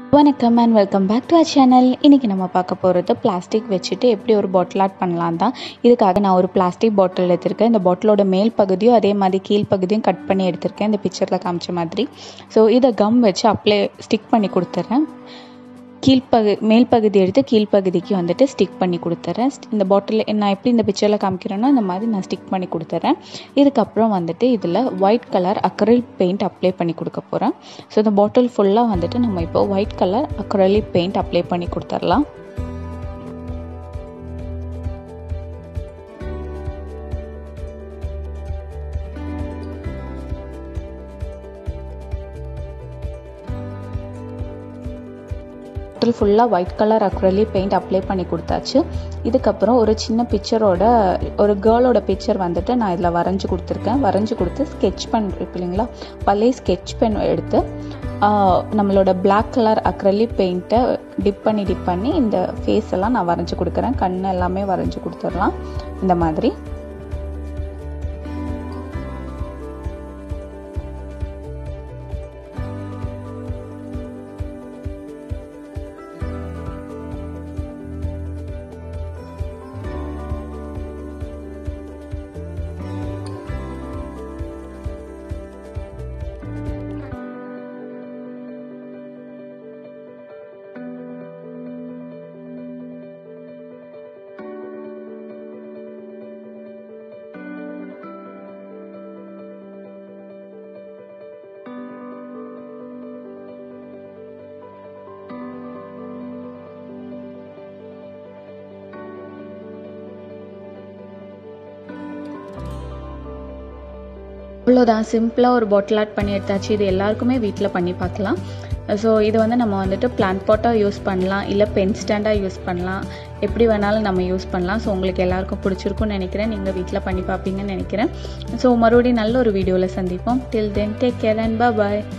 வணக்கம் and welcome back to our channel இன்றைக்கி நம்ம பார்க்க போகிறது பிளாஸ்டிக் வச்சுட்டு எப்படி ஒரு பாட்டில் ஆர்ட் பண்ணலாம் தான் இதுக்காக நான் ஒரு பிளாஸ்டிக் பாட்டில் எடுத்திருக்கேன் இந்த பாட்டிலோட மேல் பகுதியும் அதே மாதிரி கீழ் பகுதியும் கட் பண்ணி எடுத்திருக்கேன் இந்த பிக்சரில் காமிச்ச மாதிரி ஸோ இதை கம் வச்சு அப்ளை ஸ்டிக் பண்ணி கொடுத்துட்றேன் கீழ்ப்பகு மேல் பகுதி எடுத்து கீழ்ப்பகுதிக்கு வந்துட்டு ஸ்டிக் பண்ணி கொடுத்துட்றேன் இந்த பாட்டில் நான் எப்படி இந்த பிக்சரில் காமிக்கிறேனோ இந்த மாதிரி நான் ஸ்டிக் பண்ணி கொடுத்துட்றேன் இதுக்கப்புறம் வந்துட்டு இதில் white colour acrylic paint apply பண்ணி கொடுக்க போகிறேன் ஸோ இந்த பாட்டில் ஃபுல்லாக வந்துட்டு நம்ம இப்போ white colour acrylic paint apply பண்ணி கொடுத்துடலாம் பாட்டில் ஃபுல்லாக white colour acrylic paint apply பண்ணி கொடுத்தாச்சு இதுக்கப்புறம் ஒரு சின்ன பிக்சரோட ஒரு கேர்ளோட பிக்சர் வந்துட்டு நான் இதில் வரைஞ்சி கொடுத்துருக்கேன் வரைஞ்சி கொடுத்து ஸ்கெட்ச் பென் இருக்கு இல்லைங்களா பழைய ஸ்கெட்ச் பென் எடுத்து நம்மளோட பிளாக் கலர் அக்ரலி பெயிண்ட்டை டிப் பண்ணி டிப் பண்ணி இந்த ஃபேஸ் எல்லாம் நான் வரைஞ்சி கொடுக்குறேன் கண் எல்லாமே வரைஞ்சி கொடுத்துடலாம் இந்த மாதிரி அவ்வளோதான் சிம்பிளாக ஒரு பாட்டில் ஆர்ட் பண்ணி எடுத்தாச்சு இது எல்லாருக்குமே வீட்டில் பண்ணி பார்க்கலாம் ஸோ இது வந்து நம்ம வந்துட்டு பிளான்ட் பாட்டாக யூஸ் பண்ணலாம் இல்லை பென் ஸ்டாண்டாக யூஸ் பண்ணலாம் எப்படி வேணாலும் நம்ம யூஸ் பண்ணலாம் ஸோ உங்களுக்கு எல்லாருக்கும் பிடிச்சிருக்கும்னு நினைக்கிறேன் நீங்கள் வீட்டில் பண்ணி பார்ப்பீங்கன்னு நினைக்கிறேன் ஸோ மறுபடியும் நல்ல ஒரு வீடியோவில் சந்திப்போம் till then take care and bye